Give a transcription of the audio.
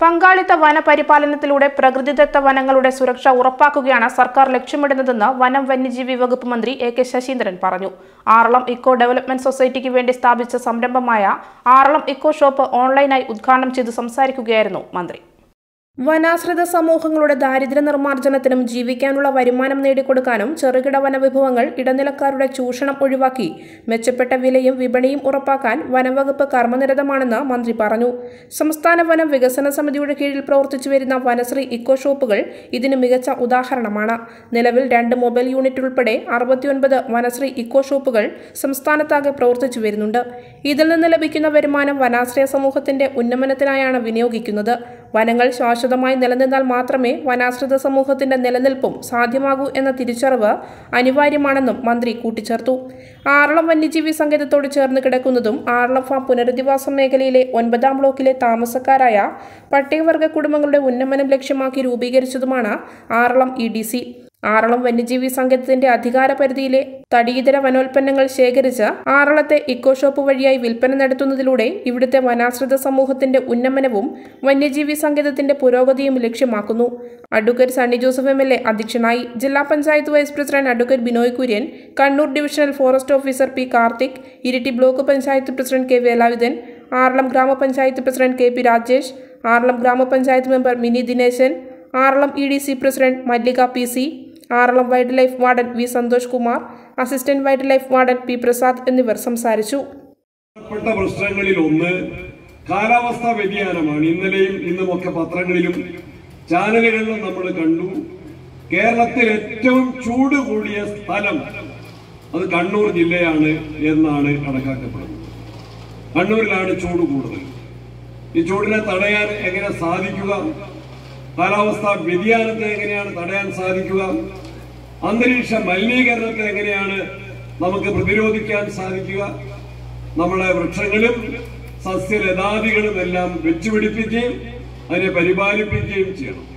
പങ്കാളിത്ത വനപരിപാലനത്തിലൂടെ പ്രകൃതിദത്ത വനങ്ങളുടെ സുരക്ഷ ഉറപ്പാക്കുകയാണ് സർക്കാർ ലക്ഷ്യമിടുന്നതെന്ന് വനം വന്യജീവി വകുപ്പ് മന്ത്രി എ കെ ശശീന്ദ്രൻ പറഞ്ഞു ആറളം ഇക്കോ ഡെവലപ്മെന്റ് സൊസൈറ്റിക്ക് വേണ്ടി സ്ഥാപിച്ച സംരംഭമായ ആറളം ഇക്കോ ഷോപ്പ് ഓൺലൈനായി ഉദ്ഘാടനം ചെയ്ത് സംസാരിക്കുകയായിരുന്നു മന്ത്രി വനാശ്രിത സമൂഹങ്ങളുടെ ദാരിദ്ര്യ നിർമ്മാർജ്ജനത്തിനും ജീവിക്കാനുള്ള വരുമാനം നേടിക്കൊടുക്കാനും ചെറുകിട വനവിഭവങ്ങൾ ഇടനിലക്കാരുടെ ചൂഷണം ഒഴിവാക്കി മെച്ചപ്പെട്ട വിലയും വിപണിയും ഉറപ്പാക്കാൻ വനംവകുപ്പ് കർമ്മനിരതമാണെന്ന് മന്ത്രി പറഞ്ഞു സംസ്ഥാന വനം വികസന സമിതിയുടെ കീഴിൽ പ്രവർത്തിച്ചു വരുന്ന വനശ്രീ ഇക്കോ ഷോപ്പുകൾ ഇതിന് മികച്ച ഉദാഹരണമാണ് നിലവിൽ രണ്ട് മൊബൈൽ യൂണിറ്റ് ഉൾപ്പെടെ അറുപത്തിയൊൻപത് വനശ്രീ ഇക്കോ ഷോപ്പുകൾ സംസ്ഥാനത്താകെ പ്രവർത്തിച്ചു വരുന്നുണ്ട് ഇതിൽ നിന്ന് ലഭിക്കുന്ന വരുമാനം വനാശ്രയ സമൂഹത്തിന്റെ ഉന്നമനത്തിനായാണ് വിനിയോഗിക്കുന്നത് വനങ്ങൾ ശാശ്വതമായി നിലനിന്നാൽ മാത്രമേ വനാശ്രിത സമൂഹത്തിന്റെ നിലനിൽപ്പും സാധ്യമാകൂ എന്ന തിരിച്ചറിവ് അനിവാര്യമാണെന്നും മന്ത്രി കൂട്ടിച്ചേർത്തു ആറളം വന്യജീവി സങ്കേതത്തോട് ചേർന്ന് കിടക്കുന്നതും ആറളം ഫാം പുനരധിവാസ മേഖലയിലെ ഒൻപതാം ബ്ലോക്കിലെ താമസക്കാരായ പട്ടികവർഗ കുടുംബങ്ങളുടെ ഉന്നമനം ലക്ഷ്യമാക്കി രൂപീകരിച്ചതുമാണ് Aralam E D C Aralam വന്യജീവി സങ്കേതത്തിന്റെ അധികാര പരിധിയിലെ തടിയിതര വനോൽപ്പന്നങ്ങൾ ശേഖരിച്ച് ആറളത്തെ ഇക്കോ ഷോപ്പ് വഴിയായി വിൽപ്പന നടത്തുന്നതിലൂടെ ഇവിടുത്തെ വനാശ്രിത സമൂഹത്തിന്റെ ഉന്നമനവും വന്യജീവി സങ്കേതത്തിന്റെ പുരോഗതിയും ലക്ഷ്യമാക്കുന്നു advocate Sunny Joseph M L A അധ്യക്ഷനായി ജില്ലാ panchayat vice president advocate Binoy Kurian Kannur divisional forest officer P Karthik Iritty block panchayat president K Velayudhan Aralam ഗ്രാമപഞ്ചായത്ത് president K P Rajesh Aralam ഗ്രാമപഞ്ചായത്ത് member Mini Dineshan Aralam E D C president Mallika P C Aralam wildlife warden V Santhosh Kumar assistant wildlife warden P Prasad എന്നിവർ സംസാരിച്ചു പ്രധാനപ്പെട്ട പ്രശ്നങ്ങളിൽ ഒന്ന് കാലാവസ്ഥാ വ്യതിയാനമാണ് ഇന്നലെയും ഇന്നുമൊക്കെ പത്രങ്ങളിലും ചാനലുകളിലും നമ്മൾ കണ്ടു കേരളത്തിൽ ഏറ്റവും ചൂട് കൂടിയ സ്ഥലം അത് കണ്ണൂർ ജില്ലയാണ് എന്നാണ് കണക്കാക്കപ്പെടുന്നത് കണ്ണൂരിലാണ് ചൂട് കൂടുതൽ ഈ ചൂടിനെ തടയാൻ എങ്ങനെ സാധിക്കുക കാലാവസ്ഥാ വ്യതിയാനത്തെ എങ്ങനെയാണ് തടയാൻ സാധിക്കുക അന്തരീക്ഷ മലിനീകരണത്തെ എങ്ങനെയാണ് നമുക്ക് പ്രതിരോധിക്കാൻ സാധിക്കുക നമ്മളെ വൃക്ഷങ്ങളും സസ്യലതാദികളും എല്ലാം വെച്ചുപിടിപ്പിക്കുകയും അതിനെ പരിപാലിപ്പിക്കുകയും ചെയ്യണം